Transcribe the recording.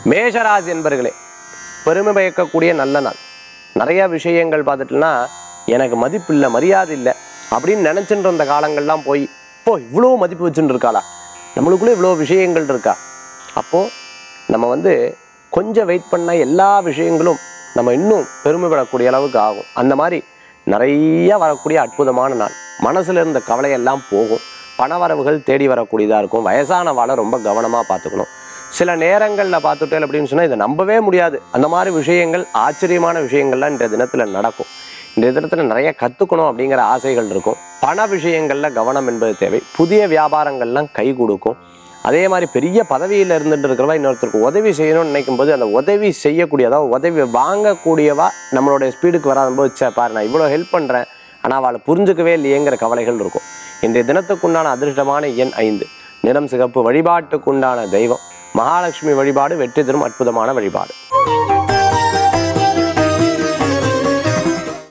மேஷராசி என்பர்களே பெருமை பயக்கக்கூடிய நல்ல நாள் நிறைய விஷயங்கள் பார்த்துட்டுனா எனக்கு மதிப்பு இல்லை மரியாதை இல்லை அப்படின்னு நினச்சிட்டு இருந்த காலங்கள்லாம் போய் இப்போ இவ்வளோ மதிப்பு வச்சுட்டு இருக்காளா நம்மளுக்குள்ளே இவ்வளோ விஷயங்கள் இருக்கா அப்போது நம்ம வந்து கொஞ்சம் வெயிட் பண்ணால் எல்லா விஷயங்களும் நம்ம இன்னும் பெருமைப்படக்கூடிய அளவுக்கு ஆகும் அந்த மாதிரி நிறைய வரக்கூடிய அற்புதமான நாள் மனசுல இருந்த கவலையெல்லாம் போகும் பணவரவுகள் தேடி வரக்கூடியதாக இருக்கும் வயசான வாழை ரொம்ப கவனமாக பார்த்துக்கணும் சில நேரங்களில் பார்த்துட்டேன் அப்படின்னு சொன்னால் இதை நம்பவே முடியாது அந்த மாதிரி விஷயங்கள் ஆச்சரியமான விஷயங்கள்லாம் இந்த தினத்தில் நடக்கும் இந்த தினத்தில் நிறைய கற்றுக்கணும் அப்படிங்கிற ஆசைகள் இருக்கும் பண விஷயங்களில் கவனம் என்பது தேவை புதிய வியாபாரங்கள்லாம் கை கொடுக்கும் அதே மாதிரி பெரிய பதவியில் இருந்துட்டு இருக்கிறவா இன்னொருத்தருக்கு உதவி செய்யணும்னு நினைக்கும் போது அந்த உதவி செய்யக்கூடிய அதாவது உதவி வாங்கக்கூடியவா நம்மளுடைய ஸ்பீடுக்கு வராத போது "ச்சே, பாரு நான் இவ்வளோ ஹெல்ப் பண்ணுறேன் ஆனால் அவளை புரிஞ்சுக்கவே இல்லையேங்கிற கவலைகள் இருக்கும் இன்றைய தினத்துக்குண்டான அதிர்ஷ்டமான எண் ஐந்து நிறம் சிகப்பு வழிபாட்டுக்குண்டான தெய்வம் மகாலட்சுமி வழிபாடு வெற்றி தரும் அற்புதமான வழிபாடு